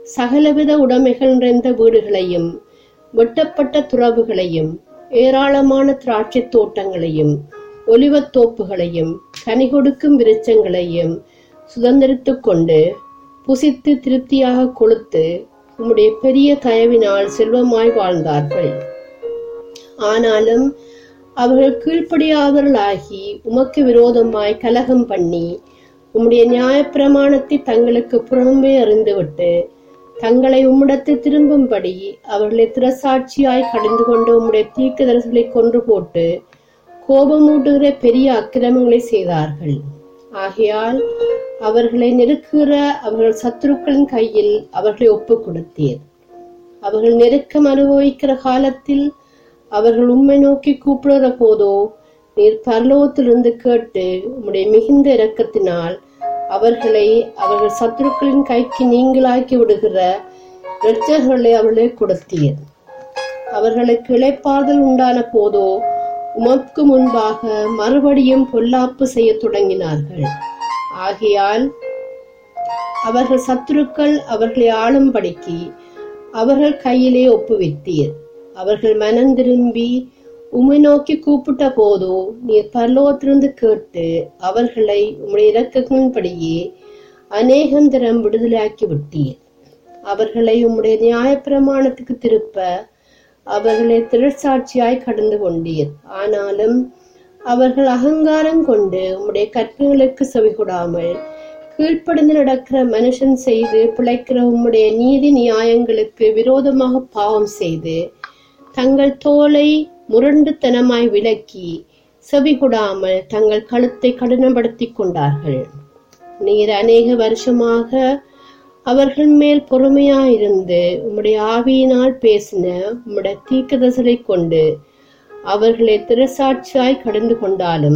சகலவித உடைமைகள் நிறைந்த வீடுகளையும் வெட்டப்பட்ட துறவுகளையும் ஏராளமான திராட்சைத் தோட்டங்களையும் ஒலிவத் தோப்புகளையும் கனி கொடுக்கும் விருட்சங்களையும் சுதந்திரித்துக் கொண்டு புசித்து திருப்தியாக கொளுத்து உம்முடைய பெரிய தயவினால் செல்வமாய் வாழ்ந்தார்கள் ஆனாலும் அவர்கள் கீழ்ப்படியாதவர்களாகி உமக்கு விரோதமாய் கலகம் பண்ணி உம்முடைய நியாயப்பிரமாணத்தை தங்களுக்கு புறம்பே அறிந்துவிட்டு தங்களை உம்மிடத்தில் திரும்பும்படி அவர்களை திரசாட்சியாய் கடிந்து கொண்டு உம்முடைய தீர்க்கதரிசிகளை கொன்று போட்டு கோபமூட்டுகிற பெரிய அக்கிரமங்களை செய்தார்கள் ஆகையால் அவர்களை நெருக்குகிற அவர்கள் சத்துருக்களின் கையில் அவர்களை ஒப்புக் கொடுத்தீர் அவர்கள் நெருக்கம் அனுபவிக்கிற காலத்தில் அவர்கள் உம்மை நோக்கி கூப்பிடுகிற போதோ நீர் பரலோகத்திலிருந்து கேட்டு உம்முடைய மிகுந்த இரக்கத்தினால் அவர்களை அவர்கள் சத்துருக்களின் கைக்கு நீங்களாக்கி விடுகிற இரட்சகர்களை அவர்களே கொடுத்தீர் அவர்களுக்கு இளைப்பாறுதல் உண்டான போதோ உமக்கு முன்பாக மறுபடியும் பொல்லாப்பு செய்யத் தொடங்கினார்கள் ஆகையால் அவர்கள் சத்துருக்கள் அவர்களை ஆளும்படிக்கு அவர்கள் கையிலே ஒப்புவித்தீர் அவர்கள் மனம் திரும்பி உம்மை நோக்கி கூப்பிட்ட போதோ நீர் பரலோகத்திலிருந்து கேட்டு அவர்களை உம்முடைய இறக்கங்களின்படியே அநேகந்தரம் விடுதலையாக்கி விட்டீர் அவர்களை உம்முடைய நியாயப்பிரமாணத்துக்கு திருப்ப அவர்களை திரட்சாட்சியாய் கடந்து கொண்டீர் ஆனாலும் அவர்கள் அகங்காரம் கொண்டு உம்முடைய கற்பனைகளுக்கு செவிகொடாமல் கீழ்ப்படிந்து நடக்கிற மனுஷன் செய்து பிழைக்கிற உம்முடைய நீதி நியாயங்களுக்கு விரோதமாக பாவம் செய்து தங்கள் தோலை முரண்டுத்தனமாய் விலக்கி செவிகொடாமல் தங்கள் கழுத்தை கடினப்படுத்திக் கொண்டார்கள் நீர் அநேக வருஷமாக அவர்கள் மேல் பொறுமையாயிருந்து உம்முடைய ஆவியினால் பேசின உம்முடைய தீர்க்கதரிசலை கொண்டு அவர்களை திரசாட்சியாய் கடந்து கொண்டாலும்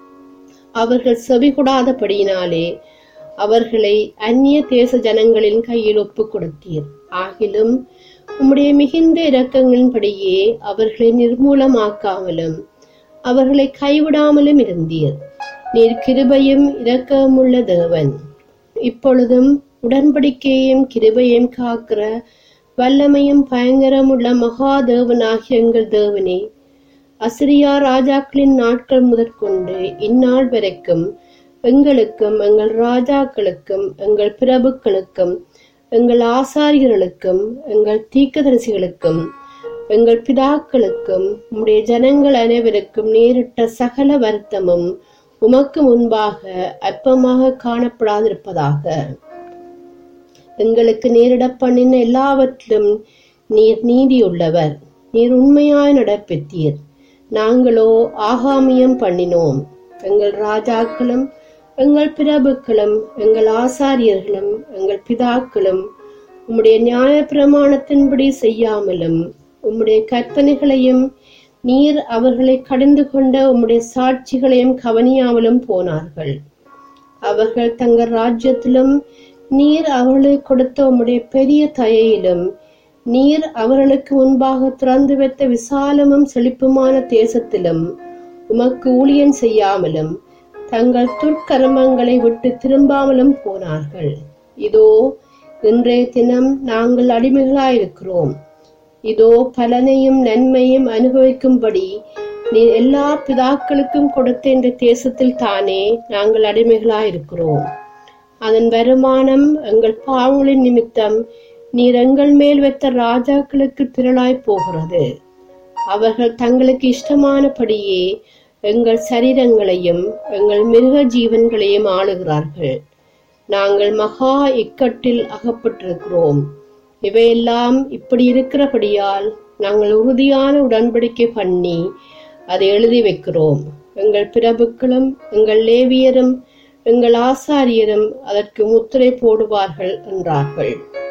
அவர்கள் செவிகொடாதபடியினாலே அவர்களை அந்நிய தேச ஜனங்களின் கையில் ஒப்புக் கொடுத்தீர் ஆகிலும் உம்முடைய மிகுந்த இரக்கங்களின்படியே அவர்களை நிர்மூலமாக்காமலும் அவர்களை கைவிடாமலும் இருந்தீர் நீர் கிருபையும் இரக்கமுள்ள தேவன் இப்பொழுதும் உடன்படிக்கையும் கிருபையும் காக்கிற வல்லமையும் பயங்கரமுள்ள மகாதேவனாகிய எங்கள் தேவனே அசிரியா ராஜாக்களின் நாட்கள் முதற்கொண்டு இந்நாள் வரைக்கும் எங்களுக்கும் எங்கள் ராஜாக்களுக்கும் எங்கள் பிரபுக்களுக்கும் எங்கள் ஆசாரியர்களுக்கும் எங்கள் தீக்கதரிசிகளுக்கும் எங்கள் பிதாக்களுக்கும் உம்முடைய ஜனங்கள் அனைவருக்கும் நேரிட்ட சகல வருத்தமும் உமக்கு முன்பாக அற்பமாக காணப்படாதிருப்பதாக எங்களுக்கு நேரிட பண்ணின எல்லாவற்றிலும் நீர் நீதியுள்ளவர் நீர் உண்மையாய் நடப்பித்தீர் நாங்களோ ஆகாமியம் பண்ணினோம் எங்கள் ராஜாக்களும் எங்கள் பிரபுக்களும் எங்கள் ஆசாரியர்களும் எங்கள் பிதாக்களும் உம்முடைய நியாய பிரமாணத்தின்படி செய்யாமலும் உம்முடைய கற்பனைகளையும் நீர் அவர்களை கடிந்து கொண்ட உம்முடைய சாட்சிகளையும் கவனியாமலும் போனார்கள் அவர்கள் தங்கள் ராஜ்யத்திலும் நீர் அவர்களுக்கு கொடுத்த உம்முடைய பெரிய தயையிலும் நீர் அவர்களுக்கு முன்பாக திறந்து வைத்த விசாலமும் செழிப்புமான தேசத்திலும் உமக்கு ஊழியம் செய்யாமலும் தங்கள் துர்க்கரமங்களை விட்டு திரும்பாமலும் போனார்கள் இதோ இன்றைய தினம் நாங்கள் அடிமைகளாயிருக்கிறோம் இதோ பலனையும் நன்மையும் அனுபவிக்கும்படி நீ எல்லா பிதாக்களுக்கும் கொடுத்த இந்த தேசத்தில் தானே நாங்கள் அடிமைகளாயிருக்கிறோம் அதன் வருமானம் எங்கள் பாவங்களின் நிமித்தம் நீர் எங்கள் மேல் வைத்த ராஜாக்களுக்கு திரளாய் போகிறது அவர்கள் தங்களுக்கு இஷ்டமானபடியே எங்கள் சரீரங்களையும் எங்கள் மிருக ஜீவன்களையும் ஆளுகிறார்கள் நாங்கள் மகா இக்கட்டில் அகப்பட்டிருக்கிறோம் இவையெல்லாம் இப்படி இருக்கிறபடியால் நாங்கள் உறுதியான உடன்படிக்கை பண்ணி அதை எழுதி வைக்கிறோம் எங்கள் பிரபுக்களும் எங்கள் லேவியரும் எங்கள் ஆசாரியரும் அதற்கு முத்திரை போடுவார்கள் என்றார்கள்